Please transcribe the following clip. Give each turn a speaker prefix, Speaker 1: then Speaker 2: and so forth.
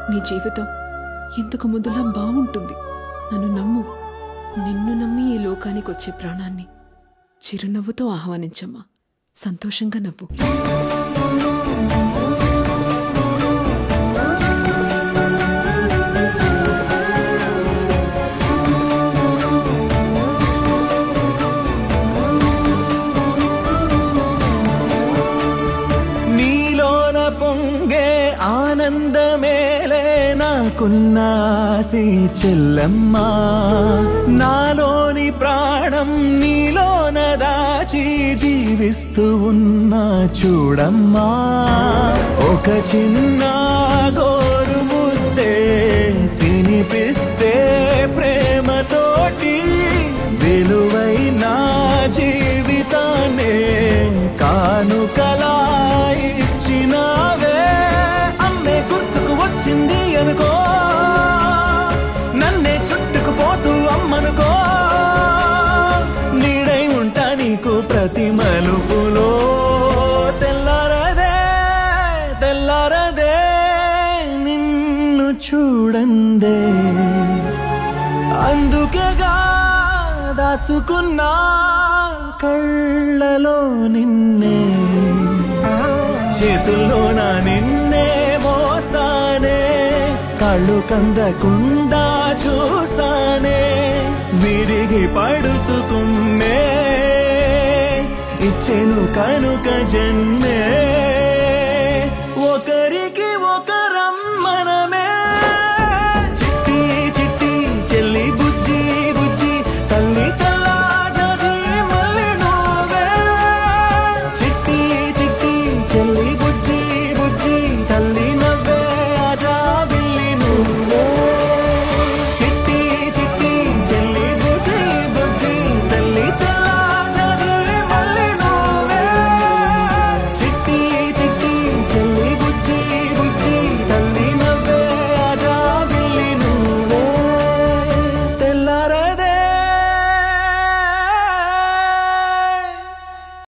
Speaker 1: నీ జీవితం ఇంతకు ముందులా బాగుంటుంది నన్ను నమ్ము నిన్ను నమ్మి ఈ లోకానికి వచ్చే ప్రాణాన్ని చిరునవ్వుతో ఆహ్వానించమ్మా సంతోషంగా నవ్వు
Speaker 2: నీలోన పొంగే ఆనందమేలే నాకున్న ఆస్తి చెల్లమ్మా నాలోని ప్రాణం నీలోన దాచి జీవిస్తూ ఉన్నా చూడమ్మా ఒక చిన్న గోరు ముద్దే తినిపిస్తే ప్రేమతోటి విలువైన జీవితాన్నే కానుకలా ఇచ్చినావే అమ్మే గుర్తుకు వచ్చింది అనుకో నన్నే చుట్టుకుపోతూ అమ్మనుకో నీడై ఉంటా నీకు ప్రతి మలుపులో తెల్లారదే తెల్లారదే నిన్ను చూడందే అందుకేగా దాచుకున్నా కళ్ళలో నిన్నే చేతుల్లో నా నిన్నే మోస్తానే కళ్ళు కందకుండా చూస్తానే విరిగి పడుతుకున్నే ఇచ్చెను కనుక జన్మే